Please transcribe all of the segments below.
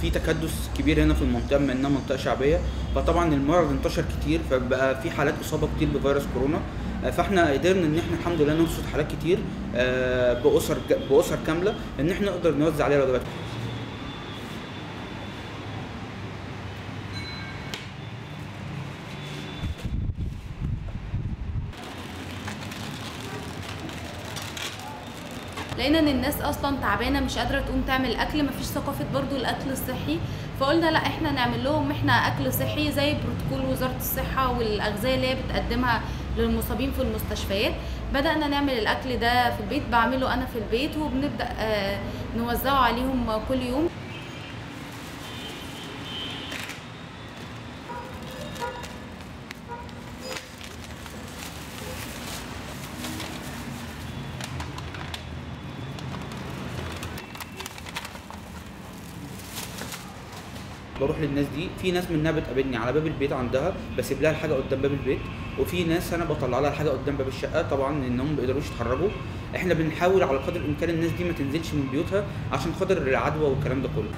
في تكدس كبير هنا في المنطقه بما انها منطقه شعبيه فطبعا المرض انتشر كتير فبقى في حالات اصابه كتير بفيروس كورونا آه، فاحنا قدرنا ان احنا الحمد لله نرصد حالات كتير آه، باسر باسر كامله ان احنا نقدر نوزع عليها الوجبات لقينا ان الناس اصلا تعبانه مش قادره تقوم تعمل اكل مفيش ثقافه برضو الاكل الصحي فقلنا لا احنا نعمل لهم احنا اكل صحي زي بروتوكول وزاره الصحه والاغذيه اللي هي بتقدمها للمصابين في المستشفيات بدانا نعمل الاكل ده في البيت بعمله انا في البيت وبنبدا آه، نوزعه عليهم كل يوم بروح للناس دي في ناس منها بتقابلني على باب البيت عندها بسيب لها الحاجه قدام باب البيت وفي ناس انا بطلع لها الحاجه قدام باب الشقه طبعا لانهم ما بيقدروش يتحركوا احنا بنحاول على قدر الامكان الناس دي ما تنزلش من بيوتها عشان خاطر العدوى والكلام ده كله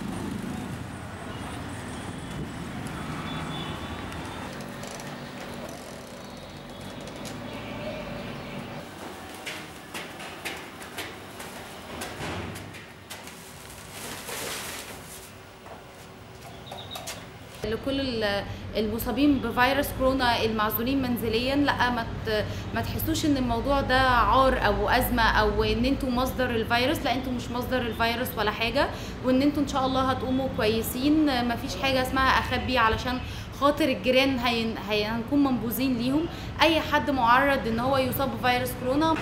لكل ال- المصابين بفيروس كورونا المعزولين منزليا لا ما ت- ما تحسوش ان الموضوع ده عار او ازمه او ان انتوا مصدر الفيروس لا انتوا مش مصدر الفيروس ولا حاجه وان انتوا ان شاء الله هتقوموا كويسين ما فيش حاجه اسمها اخبي علشان خاطر الجيران هين هي- هنكون منبوذين ليهم اي حد معرض ان هو يصاب بفيروس كورونا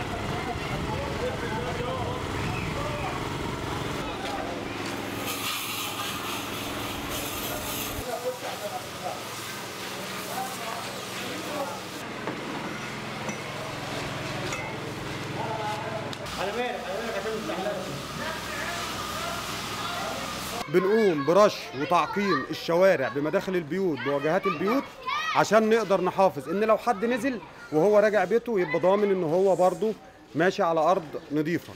بنقوم برش وتعقيم الشوارع بمداخل البيوت بواجهات البيوت عشان نقدر نحافظ ان لو حد نزل وهو راجع بيته يبقى ضامن ان هو برضه ماشي على ارض نظيفه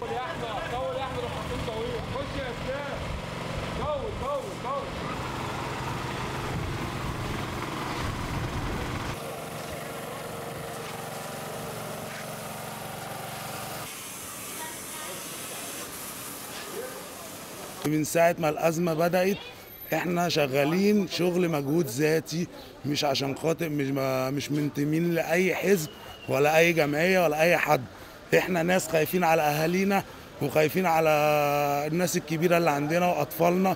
من ساعة ما الأزمة بدأت احنا شغالين شغل مجهود ذاتي مش عشان خاطر مش ما مش منتمين لأي حزب ولا أي جمعية ولا أي حد احنا ناس خايفين على أهالينا وخايفين على الناس الكبيرة اللي عندنا وأطفالنا